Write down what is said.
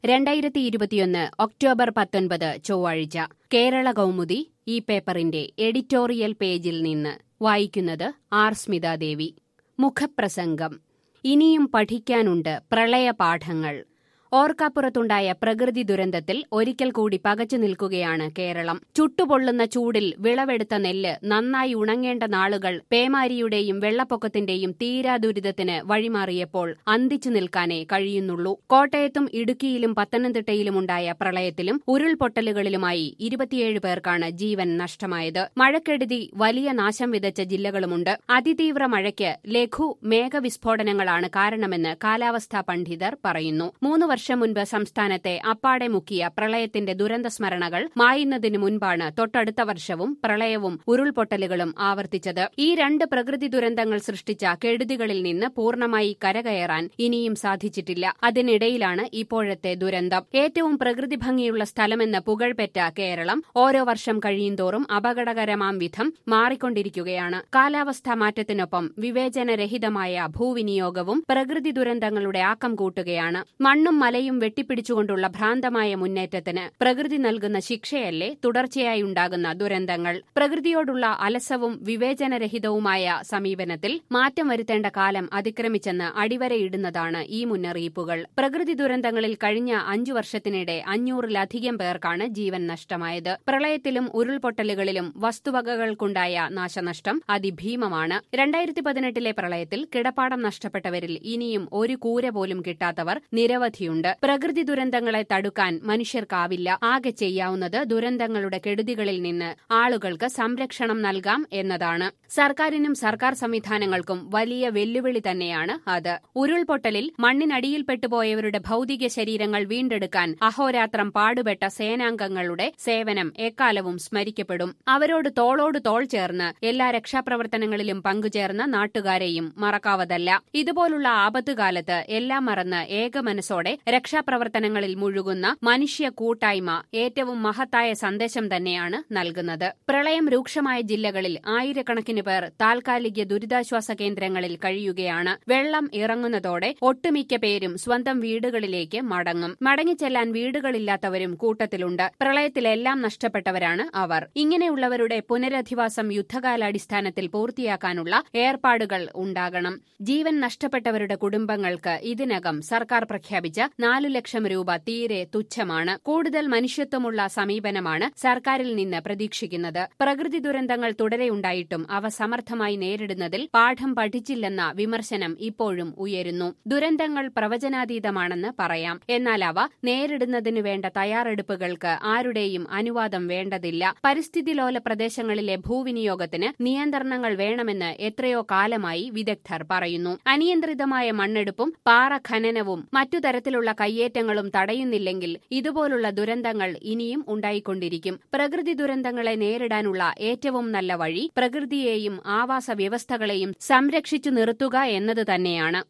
രണ്ടായിരത്തി ഇരുപത്തിയൊന്ന് ഒക്ടോബർ പത്തൊൻപത് ചൊവ്വാഴ്ച കേരള കൗമുദി ഈ പേപ്പറിന്റെ എഡിറ്റോറിയൽ പേജിൽ നിന്ന് വായിക്കുന്നത് ആർ സ്മിതാദേവി മുഖപ്രസംഗം ഇനിയും പഠിക്കാനുണ്ട് പ്രളയപാഠങ്ങൾ ഓർക്കാപ്പുറത്തുണ്ടായ പ്രകൃതി ദുരന്തത്തിൽ ഒരിക്കൽ കൂടി പകച്ചു നിൽക്കുകയാണ് കേരളം ചുട്ടുപൊള്ളുന്ന ചൂടിൽ വിളവെടുത്ത നെല്ല് നന്നായി ഉണങ്ങേണ്ട നാളുകൾ പേമാരിയുടെയും വെള്ളപ്പൊക്കത്തിന്റെയും തീരാ ദുരിതത്തിന് വഴിമാറിയപ്പോൾ അന്തിച്ചു നിൽക്കാനേ കഴിയുന്നുള്ളൂ കോട്ടയത്തും ഇടുക്കിയിലും പത്തനംതിട്ടയിലുമുണ്ടായ പ്രളയത്തിലും ഉരുൾപൊട്ടലുകളിലുമായി ഇരുപത്തിയേഴ് പേർക്കാണ് ജീവൻ നഷ്ടമായത് മഴക്കെടുതി വലിയ നാശം വിതച്ച ജില്ലകളുമുണ്ട് അതിതീവ്ര മഴയ്ക്ക് ലഘു മേഘവിസ്ഫോടനങ്ങളാണ് കാരണമെന്ന് കാലാവസ്ഥാ പണ്ഡിതർ പറയുന്നു മൂന്ന് വർഷം മുൻപ് സംസ്ഥാനത്തെ അപ്പാടെ മുക്കിയ പ്രളയത്തിന്റെ ദുരന്ത സ്മരണകൾ മായുന്നതിനു മുൻപാണ് തൊട്ടടുത്ത വർഷവും പ്രളയവും ഉരുൾപൊട്ടലുകളും ആവർത്തിച്ചത് ഈ രണ്ട് പ്രകൃതി ദുരന്തങ്ങൾ സൃഷ്ടിച്ച കെടുതികളിൽ നിന്ന് പൂർണ്ണമായി കരകയറാൻ ഇനിയും സാധിച്ചിട്ടില്ല അതിനിടയിലാണ് ഇപ്പോഴത്തെ ദുരന്തം ഏറ്റവും പ്രകൃതി ഭംഗിയുള്ള സ്ഥലമെന്ന് പുകഴ്പെറ്റ കേരളം ഓരോ വർഷം കഴിയുന്തോറും അപകടകരമാം വിധം മാറിക്കൊണ്ടിരിക്കുകയാണ് കാലാവസ്ഥാ മാറ്റത്തിനൊപ്പം വിവേചനരഹിതമായ ഭൂവിനിയോഗവും പ്രകൃതി ദുരന്തങ്ങളുടെ ആക്കം കൂട്ടുകയാണ് മണ്ണും മലയും വെട്ടിപ്പിടിച്ചുകൊണ്ടുള്ള ഭ്രാന്തമായ മുന്നേറ്റത്തിന് പ്രകൃതി നൽകുന്ന ശിക്ഷയല്ലേ തുടർച്ചയായി ഉണ്ടാകുന്ന ദുരന്തങ്ങൾ പ്രകൃതിയോടുള്ള അലസവും വിവേചനരഹിതവുമായ സമീപനത്തിൽ മാറ്റം വരുത്തേണ്ട കാലം അതിക്രമിച്ചെന്ന് അടിവരയിടുന്നതാണ് ഈ മുന്നറിയിപ്പുകൾ പ്രകൃതി ദുരന്തങ്ങളിൽ കഴിഞ്ഞ അഞ്ചു വർഷത്തിനിടെ അഞ്ഞൂറിലധികം പേർക്കാണ് ജീവൻ നഷ്ടമായത് പ്രളയത്തിലും ഉരുൾപൊട്ടലുകളിലും വസ്തുവകകൾക്കുണ്ടായ നാശനഷ്ടം അതിഭീമമാണ് രണ്ടായിരത്തി പതിനെട്ടിലെ പ്രളയത്തിൽ കിടപ്പാടം നഷ്ടപ്പെട്ടവരിൽ ഇനിയും ഒരു കൂര പോലും കിട്ടാത്തവർ നിരവധിയുണ്ട് പ്രകൃതി ദുരന്തങ്ങളെ തടുക്കാൻ മനുഷ്യർക്കാവില്ല ആകെ ചെയ്യാവുന്നത് ദുരന്തങ്ങളുടെ കെടുതികളിൽ നിന്ന് ആളുകൾക്ക് സംരക്ഷണം നൽകാം എന്നതാണ് സർക്കാരിനും സർക്കാർ സംവിധാനങ്ങൾക്കും വലിയ വെല്ലുവിളി തന്നെയാണ് അത് ഉരുൾപൊട്ടലിൽ മണ്ണിനടിയിൽപ്പെട്ടുപോയവരുടെ ഭൌതിക ശരീരങ്ങൾ വീണ്ടെടുക്കാൻ അഹോരാത്രം പാടുപെട്ട സേനാംഗങ്ങളുടെ സേവനം എക്കാലവും സ്മരിക്കപ്പെടും അവരോട് തോളോട് തോൾ ചേർന്ന് എല്ലാ രക്ഷാപ്രവർത്തനങ്ങളിലും പങ്കുചേർന്ന നാട്ടുകാരെയും മറക്കാവതല്ല ഇതുപോലുള്ള ആപത്തുകാലത്ത് എല്ലാം മറന്ന് ഏകമനസ്സോടെ രക്ഷാപ്രവർത്തനങ്ങളിൽ മുഴുകുന്ന മനുഷ്യ കൂട്ടായ്മ ഏറ്റവും മഹത്തായ സന്ദേശം തന്നെയാണ് നൽകുന്നത് പ്രളയം രൂക്ഷമായ ജില്ലകളിൽ ആയിരക്കണക്കിന് പേർ താൽക്കാലിക ദുരിതാശ്വാസ കേന്ദ്രങ്ങളിൽ കഴിയുകയാണ് വെള്ളം ഇറങ്ങുന്നതോടെ ഒട്ടുമിക്ക പേരും സ്വന്തം വീടുകളിലേക്ക് മടങ്ങും മടങ്ങിച്ചെല്ലാൻ വീടുകളില്ലാത്തവരും കൂട്ടത്തിലുണ്ട് പ്രളയത്തിലെല്ലാം നഷ്ടപ്പെട്ടവരാണ് അവർ ഇങ്ങനെയുള്ളവരുടെ പുനരധിവാസം യുദ്ധകാലാടിസ്ഥാനത്തിൽ പൂർത്തിയാക്കാനുള്ള ഏർപ്പാടുകൾ ഉണ്ടാകണം ജീവൻ നഷ്ടപ്പെട്ടവരുടെ കുടുംബങ്ങൾക്ക് ഇതിനകം സർക്കാർ പ്രഖ്യാപിച്ച നാലു ലക്ഷം രൂപ തീരെ തുച്ഛമാണ് കൂടുതൽ മനുഷ്യത്വമുള്ള സമീപനമാണ് സർക്കാരിൽ നിന്ന് പ്രതീക്ഷിക്കുന്നത് പ്രകൃതി ദുരന്തങ്ങൾ തുടരെയുണ്ടായിട്ടും അവ സമർത്ഥമായി നേരിടുന്നതിൽ പാഠം പഠിച്ചില്ലെന്ന വിമർശനം ഇപ്പോഴും ഉയരുന്നു ദുരന്തങ്ങൾ പ്രവചനാതീതമാണെന്ന് പറയാം എന്നാൽ അവ നേരിടുന്നതിനു വേണ്ട തയ്യാറെടുപ്പുകൾക്ക് ആരുടെയും അനുവാദം വേണ്ടതില്ല പരിസ്ഥിതി ലോല പ്രദേശങ്ങളിലെ ഭൂവിനിയോഗത്തിന് നിയന്ത്രണങ്ങൾ വേണമെന്ന് എത്രയോ കാലമായി വിദഗ്ധർ പറയുന്നു അനിയന്ത്രിതമായ മണ്ണെടുപ്പും പാറ ഖനനവും മറ്റു തരത്തിലുള്ള കയ്യേറ്റങ്ങളും തടയുന്നില്ലെങ്കിൽ ഇതുപോലുള്ള ദുരന്തങ്ങൾ ഇനിയും ഉണ്ടായിക്കൊണ്ടിരിക്കും പ്രകൃതി ദുരന്തങ്ങളെ നേരിടാനുള്ള ഏറ്റവും നല്ല വഴി പ്രകൃതിയെയും ആവാസ വ്യവസ്ഥകളെയും സംരക്ഷിച്ചു നിർത്തുക എന്നത് തന്നെയാണ്